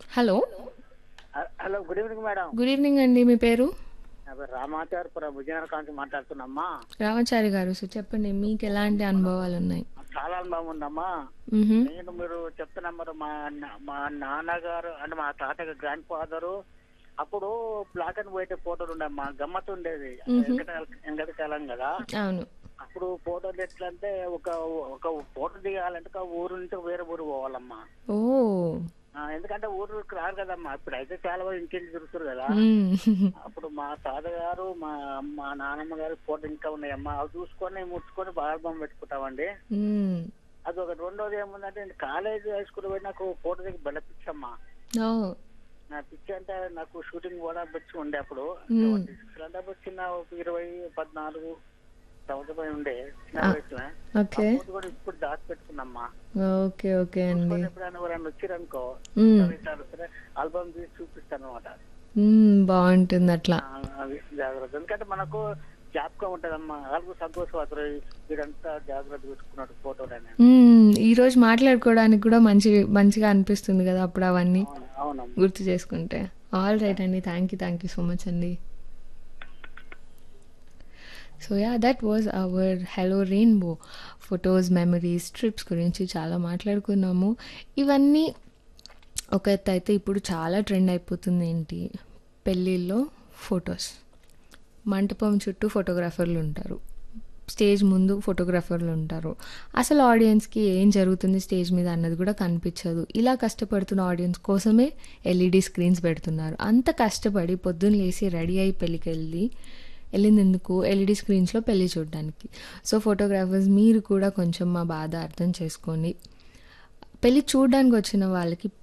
Hello హ- hello good evening madam good evening అండి మీ పేరు నా పేరు రామాచార్పురం విజయనగరం నుంచి మాట్లాడుతున్నామ్మా రామాచారి గారు సో చెప్పండి మీకు ఎలాంటి అనుభవాలు ఉన్నాయి చాలా అనుభవం ఉందమ్మా మ్హూ. నేను మీరు చెప్తున్నా మరి మా నా- మా నాన్నగారు అంటే మా తాత గ్రాండ్ ఫాదరు అప్పుడు బ్లాక్ అండ్ వైట్ ఫోటోలు ఉండమ్మా గమ్మత్ ఉండేది వెంకట కాలం కదా అవును అప్పుడు ఫోటోలు ఎట్లా అంటే ఒక ఒక ఫోటో దిగాలంటే ఒక ఊరు నుంచి వేరే ఊరు పోవాలమ్మా ఓ ఆ, ఎందుకంటే ఊరికి రారు కదమ్మా ఇప్పుడు అయితే చాలా మంది ఇంటికి తిరుగుతారు కదా మ్మ్. అప్పుడు మా తాతగారు మా మా నాన్నమ్మ గారి ఫోటో ఇంకా ఉన్నాయమ్మా అవి చూసుకొని ముట్టుకొని బాల్బం పెట్టుకుంటామండి మ్మ్. అది ఒకటి రెండోది ఏముందంటే నేను కాలేజ్ హై స్కూల్ పోయి నాకు ఫోటో దగ్గర బెల్ల పిచ్చి అమ్మా ఓ నా పిచ్చి అంటే నాకు షూటింగ్ కూడా పిచ్చి ఉండే అప్పుడు మ్మ్. అంటే అప్పుడు చిన్న ఒక ఇరవై పద్నాలుగు సంవత్సరం ఉండే చిన్న వయసులో ఓకే ఆ ఫోటో కూడా ఇప్పుడు దాచి పెట్టుకున్నమ్మా ఓకే ఓకే అండి ఎప్పుడైనా ఎవరైనా వచ్చిరనుకో మ్మ్. ఆల్బమ్ తీసి చూపిస్తాను అనమాట మ్మ్. బాగుంటుంది అట్లా అది జాగ్రత్త ఎందుకంటే మనకు జ్ఞాపకం ఉంటదమ్మా వాళ్ళకు సంతోషపడతారు వీడంతా జాగ్రత్త చూసుకున్నాడు ఫోటోలని మ్మ్. ఈ రోజు మాట్లాడుకోవడానికి కూడా మంచి మంచిగా అనిపిస్తుంది కదా అప్పుడు అవన్నీ అవును అవునమ్మా గుర్తు చేసుకుంటే ఆల్ రైట్ అండి thank you thank you so much అండి so yeah that was our hello rainbow photos memories trips గురించి చాలా మాట్లాడుకున్నాము ఇవన్నీ ఒక ఎత్తు అయితే ఇప్పుడు చాలా ట్రెండ్ అయిపోతుంది ఏంటి పెళ్ళిళ్ళలో ఫొటోస్ మంటపం చుట్టూ ఫోటోగ్రాఫర్లు ఉంటారు స్టేజ్ ముందు ఫోటోగ్రాఫర్లు ఉంటారు అసలు ఆడియన్స్కి ఏం జరుగుతుంది స్టేజ్ మీద అన్నది కూడా కనిపించదు ఇలా కష్టపడుతున్న ఆడియన్స్ కోసమే ఎల్ఈడి స్క్రీన్స్ పెడుతున్నారు అంత కష్టపడి పొద్దున్న లేసి రెడీ అయి పెళ్ళికి వెళ్ళి వెళ్ళింది ఎందుకు ఎల్ఈడి స్క్రీన్స్లో పెళ్ళి చూడడానికి సో ఫోటోగ్రాఫర్స్ మీరు కూడా కొంచెం మా బాధ అర్థం చేసుకొని పెళ్ళి చూడడానికి వచ్చిన వాళ్ళకి